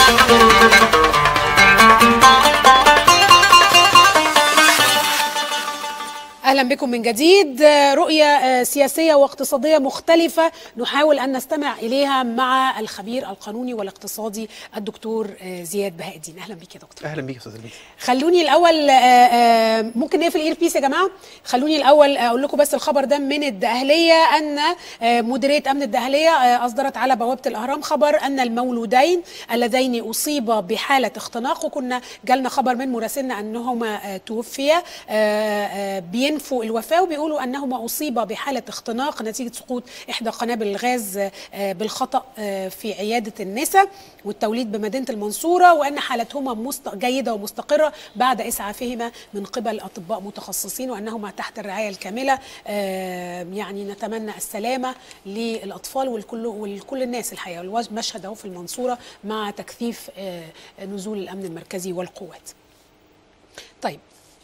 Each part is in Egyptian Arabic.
اهلا بكم من جديد رؤيه سياسيه واقتصاديه مختلفه نحاول ان نستمع اليها مع الخبير القانوني والاقتصادي الدكتور زياد بهاء الدين اهلا بك يا دكتور اهلا بيك يا استاذ البيس خلوني الاول ممكن نقفل الاير بيس يا جماعه خلوني الاول اقول لكم بس الخبر ده من الدقهليه ان مديريه امن الدقهليه اصدرت على بوابه الاهرام خبر ان المولودين اللذين اصيبا بحاله اختناق وكنا جالنا خبر من مراسلنا انهما توفيا بين بينفوا الوفاه وبيقولوا انهما اصيبا بحاله اختناق نتيجه سقوط احدى قنابل الغاز بالخطا في عياده النساء والتوليد بمدينه المنصوره وان حالتهما مست... جيده ومستقره بعد اسعافهما من قبل اطباء متخصصين وانهما تحت الرعايه الكامله يعني نتمنى السلامه للاطفال والكل ولكل الناس الحقيقه المشهد اهو في المنصوره مع تكثيف نزول الامن المركزي والقوات. طيب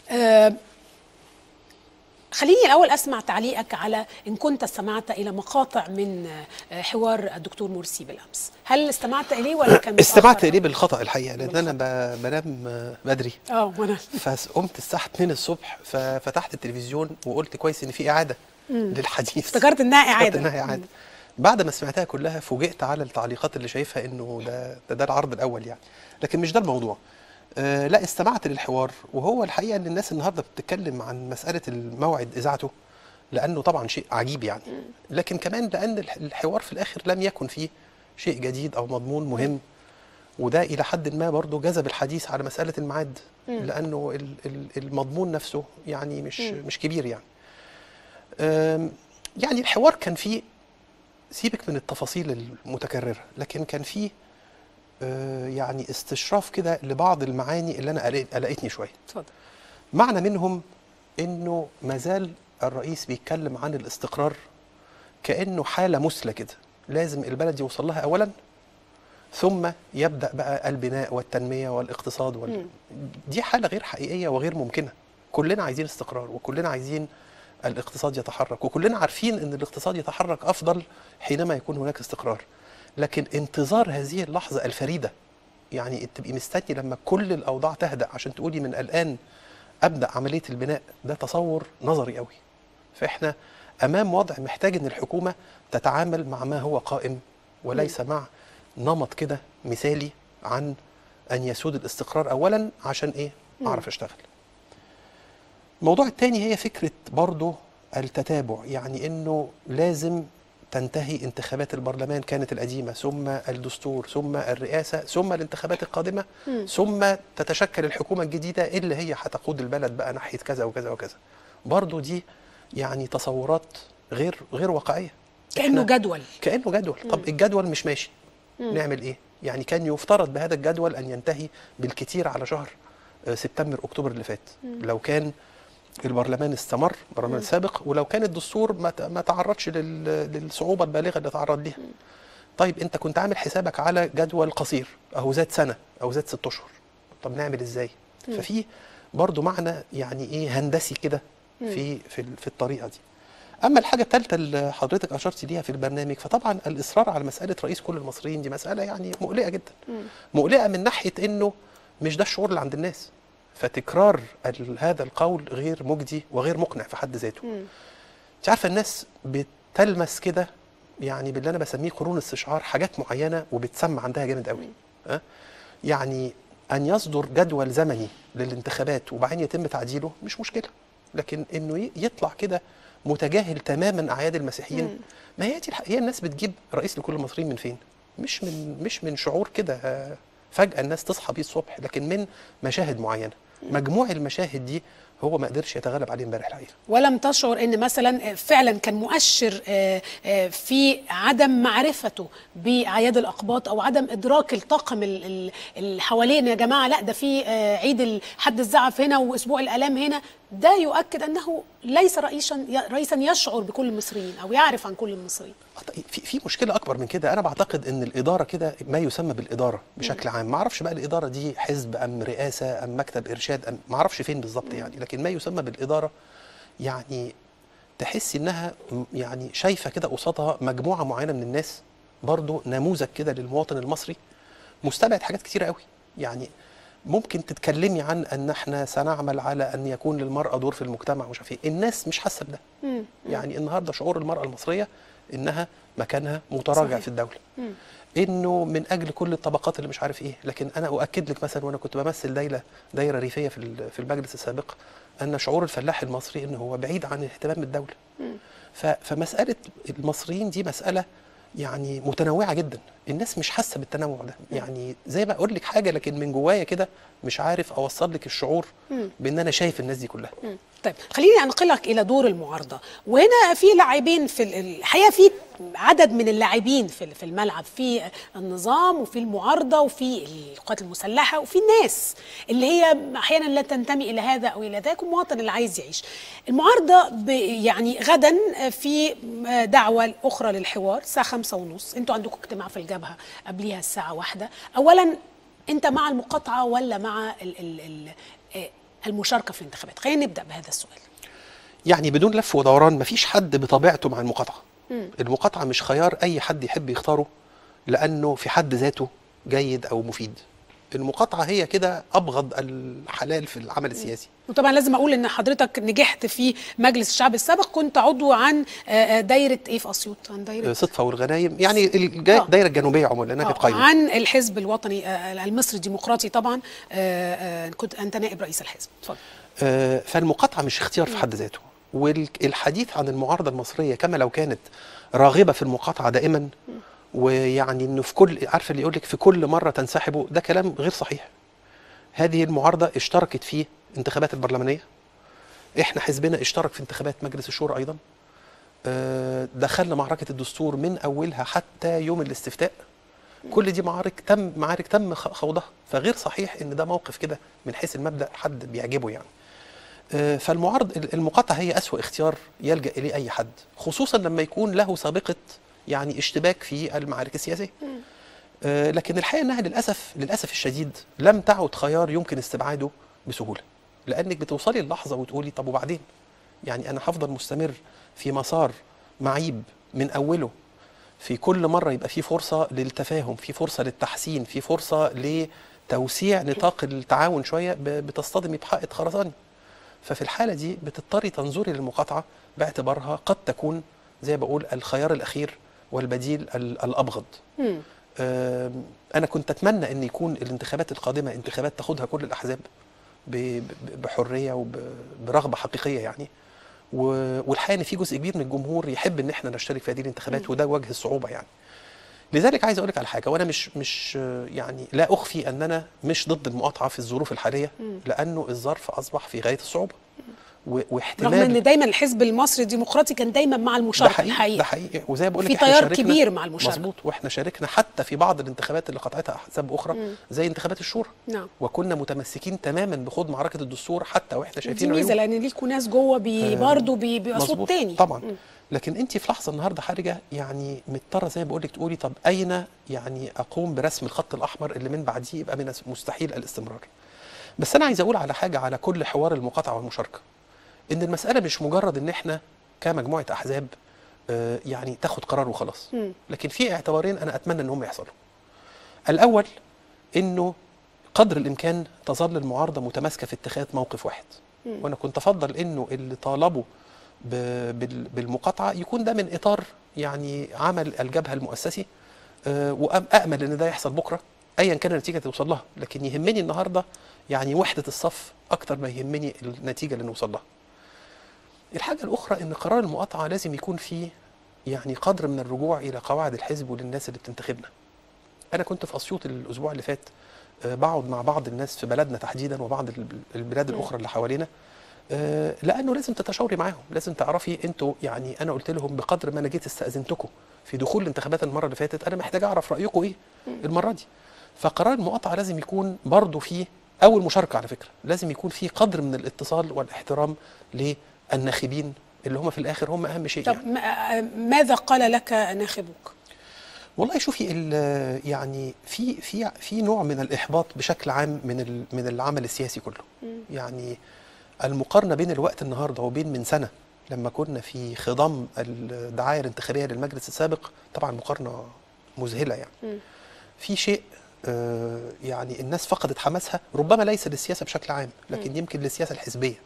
خليني الاول اسمع تعليقك على ان كنت استمعت الى مقاطع من حوار الدكتور مرسي بالامس هل استمعت اليه ولا كان استمعت اليه بالخطا الحقيقه لان انا بنام بدري اه وانا فقمت الساعه 2 الصبح ففتحت التلفزيون وقلت كويس ان في اعاده مم. للحديث افتكرت انها اعاده افتكرت انها اعاده بعد ما سمعتها كلها فوجئت على التعليقات اللي شايفها انه ده ده, ده العرض الاول يعني لكن مش ده الموضوع آه لا استمعت للحوار وهو الحقيقه ان الناس النهارده بتتكلم عن مساله الموعد اذاعته لانه طبعا شيء عجيب يعني لكن كمان لان الحوار في الاخر لم يكن فيه شيء جديد او مضمون مهم وده الى حد ما برضه جذب الحديث على مساله الميعاد لانه المضمون نفسه يعني مش مش كبير يعني يعني الحوار كان فيه سيبك من التفاصيل المتكرره لكن كان فيه يعني استشراف كده لبعض المعاني اللي انا قلقتني شويه اتفضل معنى منهم انه ما زال الرئيس بيتكلم عن الاستقرار كانه حاله مثلى كده لازم البلد يوصل لها اولا ثم يبدا بقى البناء والتنميه والاقتصاد وال... دي حاله غير حقيقيه وغير ممكنه كلنا عايزين استقرار وكلنا عايزين الاقتصاد يتحرك وكلنا عارفين ان الاقتصاد يتحرك افضل حينما يكون هناك استقرار لكن انتظار هذه اللحظة الفريدة يعني تبقي مستني لما كل الأوضاع تهدأ عشان تقولي من الآن أبدأ عملية البناء ده تصور نظري قوي فإحنا أمام وضع محتاج أن الحكومة تتعامل مع ما هو قائم وليس مع نمط كده مثالي عن أن يسود الاستقرار أولا عشان إيه أعرف أشتغل الموضوع الثاني هي فكرة برضو التتابع يعني أنه لازم تنتهي انتخابات البرلمان كانت القديمة ثم الدستور ثم الرئاسة ثم الانتخابات القادمة م. ثم تتشكل الحكومة الجديدة اللي هي هتقود البلد بقى ناحية كذا وكذا وكذا برضو دي يعني تصورات غير غير واقعية كأنه جدول كأنه جدول م. طب الجدول مش ماشي م. نعمل ايه يعني كان يفترض بهذا الجدول أن ينتهي بالكثير على شهر سبتمبر أكتوبر اللي فات لو كان البرلمان استمر البرلمان السابق ولو كان الدستور ما ما تعرضش للصعوبه البالغه اللي تعرض ليها طيب انت كنت عامل حسابك على جدول قصير اهو زاد سنه او زاد ست اشهر طب نعمل ازاي ففي برضو معنى يعني ايه هندسي كده في في في الطريقه دي اما الحاجه الثالثه اللي حضرتك اشرت ليها في البرنامج فطبعا الاصرار على مساله رئيس كل المصريين دي مساله يعني مقلقه جدا مقلقه من ناحيه انه مش ده الشعور اللي عند الناس فتكرار هذا القول غير مجدي وغير مقنع في حد ذاته انت عارفه الناس بتلمس كده يعني باللي انا بسميه قرون استشعار حاجات معينه وبتسمع عندها جامد قوي أه؟ يعني ان يصدر جدول زمني للانتخابات وبعدين يتم تعديله مش مشكله لكن انه يطلع كده متجاهل تماما اعياد المسيحيين مم. ما هي دي هي الناس بتجيب رئيس لكل المصريين من فين مش من مش من شعور كده فجاه الناس تصحى بيه الصبح لكن من مشاهد معينه مجموع المشاهد دي هو ما قدرش يتغلب عليه امبارح الحقيقه ولم تشعر ان مثلا فعلا كان مؤشر في عدم معرفته باعياد الاقباط او عدم ادراك الطاقم اللي حوالينا يا جماعه لا ده في عيد حد الزعف هنا واسبوع الالام هنا ده يؤكد انه ليس رئيسا رئيسا يشعر بكل المصريين او يعرف عن كل المصريين في في مشكله اكبر من كده انا بعتقد ان الاداره كده ما يسمى بالاداره بشكل عام ما اعرفش بقى الاداره دي حزب ام رئاسه ام مكتب ارشاد ام ما اعرفش فين بالظبط يعني لكن ما يسمى بالاداره يعني تحس انها يعني شايفه كده قصادها مجموعه معينه من الناس برضو نموذج كده للمواطن المصري مستبعد حاجات كتيره قوي يعني ممكن تتكلمي عن ان احنا سنعمل على ان يكون للمراه دور في المجتمع ومش عارف ايه الناس مش حاسه بده مم. يعني النهارده شعور المراه المصريه انها مكانها متراجع صحيح. في الدوله مم. انه من اجل كل الطبقات اللي مش عارف ايه لكن انا اؤكد لك مثلا وانا كنت بمثل دايره دايره ريفيه في ال- في المجلس السابق ان شعور الفلاح المصري انه هو بعيد عن اهتمام الدوله مم. ف- فمساله المصريين دي مساله يعني متنوعه جدا الناس مش حاسه بالتنوع ده يعني زي ما اقول لك حاجه لكن من جوايا كده مش عارف اوصل لك الشعور مم. بان انا شايف الناس دي كلها مم. طيب خليني انقلك الى دور المعارضه وهنا في لاعبين في ال- الحقيقه في عدد من اللاعبين في في الملعب في النظام وفي المعارضه وفي القوات المسلحه وفي الناس اللي هي احيانا لا تنتمي الى هذا او الى ذاك المواطن اللي عايز يعيش المعارضه ب- يعني غدا في دعوه اخرى للحوار الساعه خمسة ونص انتوا عندكم اجتماع في الجبهه قبليها الساعه واحدة اولا انت مع المقاطعه ولا مع ال ال ال آه، المشاركه في الانتخابات خلينا نبدا بهذا السؤال يعني بدون لف ودوران مفيش حد بطبيعته مع المقاطعه مم. المقاطعه مش خيار اي حد يحب يختاره لانه في حد ذاته جيد او مفيد المقاطعه هي كده ابغض الحلال في العمل السياسي وطبعا لازم اقول ان حضرتك نجحت في مجلس الشعب السابق كنت عضو عن آه، آه، دايره ايه في اسيوط عن دايره صدفه والغنايم يعني الجا- آه. الدايره الجنوبيه عموما لانها كانت آه، قايمه عن الحزب الوطني آه، المصري الديمقراطي طبعا آه، آه، كنت انت نائب رئيس الحزب اتفضل آه، فالمقاطعه مش اختيار في حد ذاته والحديث عن المعارضه المصريه كما لو كانت راغبه في المقاطعه دائما ويعني انه في كل عارفه اللي يقول لك في كل مره تنسحبوا ده كلام غير صحيح هذه المعارضه اشتركت في انتخابات البرلمانيه احنا حزبنا اشترك في انتخابات مجلس الشورى ايضا آه، دخلنا معركه الدستور من اولها حتى يوم الاستفتاء كل دي معارك تم معارك تم خ- خوضها فغير صحيح ان ده موقف كده من حيث المبدا حد بيعجبه يعني آه، فالمعارض ال- المقاطعه هي اسوا اختيار يلجا اليه اي حد خصوصا لما يكون له سابقه يعني اشتباك في المعارك السياسيه آه، لكن الحقيقه انها للاسف للاسف الشديد لم تعد خيار يمكن استبعاده بسهوله لانك بتوصلي للحظه وتقولي طب وبعدين يعني انا هفضل مستمر في مسار معيب من اوله في كل مره يبقى في فرصه للتفاهم في فرصه للتحسين في فرصه لتوسيع نطاق التعاون شويه ب- بتصطدمي بحائط خرساني ففي الحاله دي بتضطري تنظري للمقاطعه باعتبارها قد تكون زي ما بقول الخيار الاخير والبديل ال- الابغض مم. آم، انا كنت اتمنى ان يكون الانتخابات القادمه انتخابات تاخدها كل الاحزاب ب- ب- بحريه وبرغبه حقيقيه يعني و- والحقيقه ان في جزء كبير من الجمهور يحب ان احنا نشترك في هذه الانتخابات وده وجه الصعوبه يعني لذلك عايز اقول لك على حاجه وانا مش مش آه، يعني لا اخفي ان انا مش ضد المقاطعه في الظروف الحاليه لانه الظرف اصبح في غايه الصعوبه و- واحتمال رغم ان دايما الحزب المصري الديمقراطي كان دايما مع ده المشاركه حقيقي الحقيقه ده حقيقي وزي ما بقول لك في احنا تيار شاركنا- كبير مع المشاركة. مظبوط واحنا شاركنا حتى في بعض الانتخابات اللي قطعتها احزاب اخرى زي انتخابات الشورى نعم وكنا متمسكين تماما بخوض معركه الدستور حتى واحنا دي شايفين ميزه عيوب لان ليكوا ناس جوه بي آه، برضه بي- بيبقى صوت مظبوط. تاني طبعا مم. لكن انت في لحظه النهارده خارجه يعني مضطره زي ما بقول لك تقولي طب اين يعني اقوم برسم الخط الاحمر اللي من بعديه يبقى من مستحيل الاستمرار بس انا عايز اقول على حاجه على كل حوار المقاطعه والمشاركه ان المساله مش مجرد ان احنا كمجموعه احزاب آه، يعني تاخد قرار وخلاص مم. لكن في اعتبارين انا اتمنى ان هم يحصلوا الاول انه قدر الامكان تظل المعارضه متماسكه في اتخاذ موقف واحد وانا كنت افضل انه اللي طالبوا ب- بال- بالمقاطعه يكون ده من اطار يعني عمل الجبهه المؤسسي آه، وامل ان ده يحصل بكره ايا كان النتيجه اللي توصل لها لكن يهمني النهارده يعني وحده الصف اكتر ما يهمني النتيجه اللي نوصل لها الحاجه الاخرى ان قرار المقاطعه لازم يكون فيه يعني قدر من الرجوع الى قواعد الحزب وللناس اللي بتنتخبنا انا كنت في اسيوط الاسبوع اللي فات آه، بقعد مع بعض الناس في بلدنا تحديدا وبعض الب- البلاد الاخرى اللي حوالينا آه، لانه لازم تتشاوري معاهم لازم تعرفي انتوا يعني انا قلت لهم بقدر ما انا جيت استاذنتكم في دخول الانتخابات المره اللي فاتت انا محتاج اعرف رايكم ايه المره دي فقرار المقاطعه لازم يكون برضه فيه او المشاركه على فكره لازم يكون فيه قدر من الاتصال والاحترام للناخبين اللي هم في الاخر هم اهم شيء يعني. طب ما- ماذا قال لك ناخبك؟ والله شوفي ال- يعني في في في نوع من الاحباط بشكل عام من ال- من العمل السياسي كله يعني المقارنه بين الوقت النهارده وبين من سنه لما كنا في خضم الدعايه الانتخابيه للمجلس السابق طبعا مقارنه مذهله يعني مم. في شيء آه، يعني الناس فقدت حماسها ربما ليس للسياسه بشكل عام لكن يمكن للسياسه الحزبيه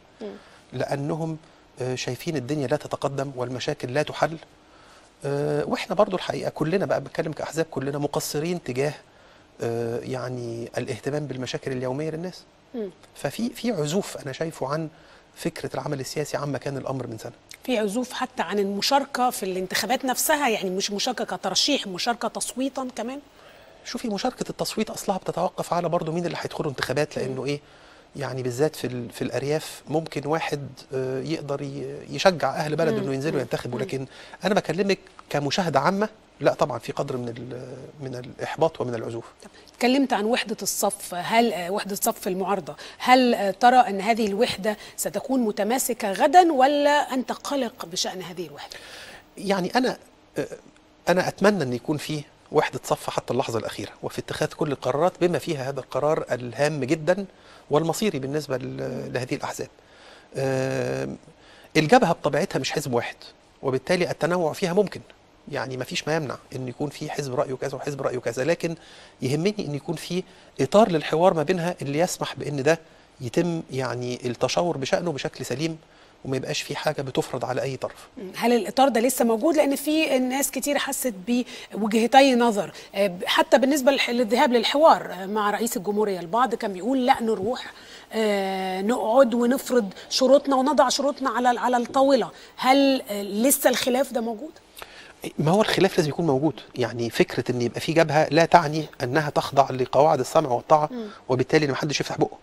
لانهم آه، شايفين الدنيا لا تتقدم والمشاكل لا تحل آه، واحنا برضو الحقيقه كلنا بقى بتكلم كاحزاب كلنا مقصرين تجاه آه، يعني الاهتمام بالمشاكل اليوميه للناس مم. ففي في عزوف انا شايفه عن فكره العمل السياسي عما كان الامر من سنه في عزوف حتى عن المشاركه في الانتخابات نفسها يعني مش مشاركه كترشيح مشاركه تصويتا كمان شوفي مشاركه التصويت اصلها بتتوقف على برضو مين اللي هيدخلوا انتخابات لانه ايه يعني بالذات في ال- في الارياف ممكن واحد آه، يقدر ي- يشجع اهل بلده انه ينزلوا ينتخبوا لكن انا بكلمك كمشاهده عامه لا طبعا في قدر من ال- من الاحباط ومن العزوف طب اتكلمت عن وحدة الصف هل آه، وحدة صف المعارضة هل آه، ترى أن هذه الوحدة ستكون متماسكة غدا ولا أنت قلق بشأن هذه الوحدة يعني انا آه، انا اتمنى ان يكون في وحده صف حتى اللحظه الاخيره وفي اتخاذ كل القرارات بما فيها هذا القرار الهام جدا والمصيري بالنسبه ل- لهذه الاحزاب. آم، الجبهه بطبيعتها مش حزب واحد وبالتالي التنوع فيها ممكن يعني ما فيش ما يمنع ان يكون في حزب رايه كذا وحزب رايه كذا لكن يهمني ان يكون في اطار للحوار ما بينها اللي يسمح بان ده يتم يعني التشاور بشانه بشكل سليم وما يبقاش في حاجه بتفرض على اي طرف. هل الإطار ده لسه موجود لأن في ناس كتير حست بوجهتي نظر آه، حتى بالنسبة للح- للذهاب للحوار آه، مع رئيس الجمهورية البعض كان بيقول لا نروح آه، نقعد ونفرض شروطنا ونضع شروطنا على على الطاولة هل آه، لسه الخلاف ده موجود؟ ما هو الخلاف لازم يكون موجود يعني فكره ان يبقى في جبهه لا تعني انها تخضع لقواعد السمع والطاعه وبالتالي ان محدش يفتح بقه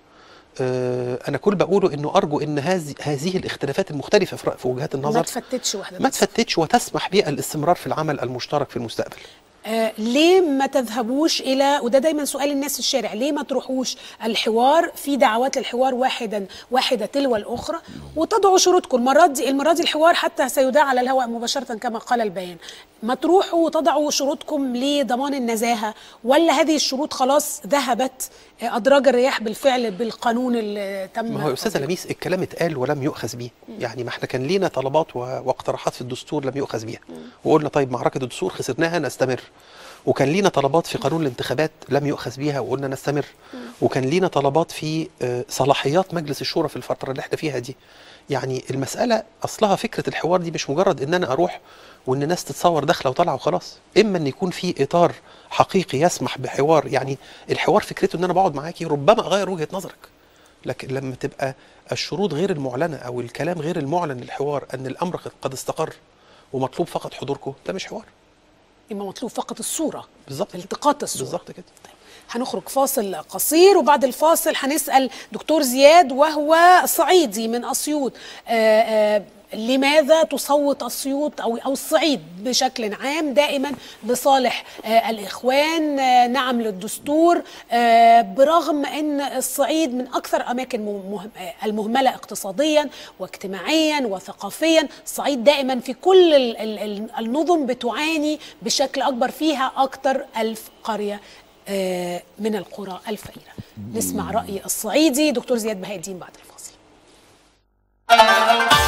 آه، انا كل بقوله انه ارجو ان هذه هذه الاختلافات المختلفه في رأ- في وجهات ما النظر تفتتش وحدة ما الصف. تفتتش وتسمح بالاستمرار في العمل المشترك في المستقبل آه، ليه ما تذهبوش الى وده دايما سؤال الناس في الشارع ليه ما تروحوش الحوار في دعوات للحوار واحدا واحده تلو الاخرى وتضعوا شروطكم المره دي المره دي الحوار حتى سيذاع على الهواء مباشره كما قال البيان ما تروحوا وتضعوا شروطكم لضمان النزاهه ولا هذه الشروط خلاص ذهبت آه، ادراج الرياح بالفعل بالقانون اللي تم ما هو يا استاذه تطبيقه؟ لميس الكلام اتقال ولم يؤخذ به يعني ما احنا كان لينا طلبات و- واقتراحات في الدستور لم يؤخذ بها وقلنا طيب معركه الدستور خسرناها نستمر وكان لينا طلبات في قانون الانتخابات لم يؤخذ بها وقلنا نستمر وكان لينا طلبات في آه، صلاحيات مجلس الشورى في الفتره اللي احنا فيها دي يعني المساله اصلها فكره الحوار دي مش مجرد ان انا اروح وان الناس تتصور داخله وطالعه وخلاص اما ان يكون في اطار حقيقي يسمح بحوار يعني الحوار فكرته ان انا بقعد معاكي ربما اغير وجهه نظرك لكن لما تبقى الشروط غير المعلنه او الكلام غير المعلن للحوار ان الامر قد- قد استقر ومطلوب فقط حضوركم ده مش حوار يبقى مطلوب فقط الصوره بالظبط التقاط الصوره بالظبط كده هنخرج فاصل قصير وبعد الفاصل هنسأل دكتور زياد وهو صعيدي من أسيوط آه، آه، لماذا تصوت أسيوط أو أو الصعيد بشكل عام دائما لصالح آه، الإخوان آه، نعم للدستور آه، برغم أن الصعيد من أكثر أماكن مه- مه- آه، المهملة اقتصاديا واجتماعيا وثقافيا الصعيد دائما في كل ال- ال- ال- النظم بتعاني بشكل أكبر فيها أكثر ألف قرية آه، من القرى الفقيرة نسمع رأي الصعيدي دكتور زياد بهاء الدين بعد الفاصل